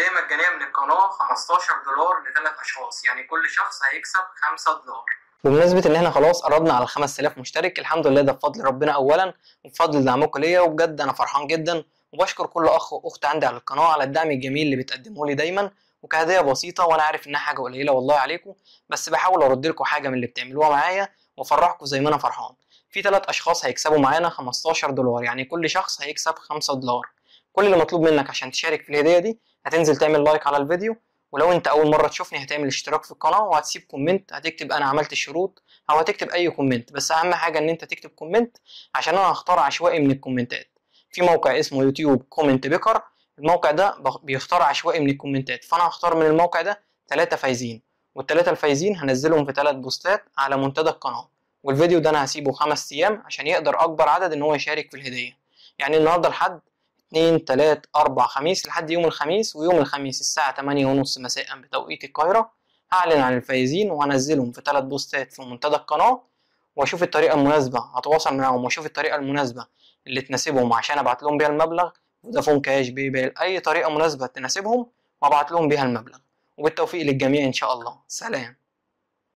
هدية مجانية من القناة 15 دولار لثلاث أشخاص يعني كل شخص هيكسب 5 دولار بمناسبة إن إحنا خلاص قربنا على ال 5000 مشترك الحمد لله ده بفضل ربنا أولا وبفضل دعمكم ليا وبجد أنا فرحان جدا وبشكر كل أخ وأخت عندي على القناة على الدعم الجميل اللي بتقدموه لي دايما وكهدية بسيطة وأنا عارف إنها حاجة قليلة والله عليكم بس بحاول أرد لكم حاجة من اللي بتعملوها معايا وأفرحكم زي ما أنا فرحان في ثلاث أشخاص هيكسبوا معانا 15 دولار يعني كل شخص هيكسب 5 دولار كل اللي مطلوب منك عشان تشارك في الهدية دي هتنزل تعمل لايك على الفيديو ولو انت اول مره تشوفني هتعمل اشتراك في القناه وهتسيب كومنت هتكتب انا عملت الشروط او هتكتب اي كومنت بس اهم حاجه ان انت تكتب كومنت عشان انا هختار عشوائي من الكومنتات في موقع اسمه يوتيوب كومنت بيكر الموقع ده بيختار عشوائي من الكومنتات فانا هختار من الموقع ده ثلاثة فايزين والثلاثة الفايزين هنزلهم في ثلاث بوستات على منتدى القناه والفيديو ده انا هسيبه خمس ايام عشان يقدر اكبر عدد ان هو يشارك في الهديه يعني النهارده لحد اتنين تلات أربع خميس لحد يوم الخميس ويوم الخميس الساعة تمانية ونص مساء بتوقيت القاهرة هعلن عن الفايزين وهنزلهم في تلات بوستات في منتدى القناة واشوف الطريقة المناسبة هتواصل معاهم واشوف الطريقة المناسبة اللي تناسبهم عشان ابعت لهم بيها المبلغ فودافون كاش بيبال اي طريقة مناسبة تناسبهم وابعت لهم بيها المبلغ وبالتوفيق للجميع ان شاء الله سلام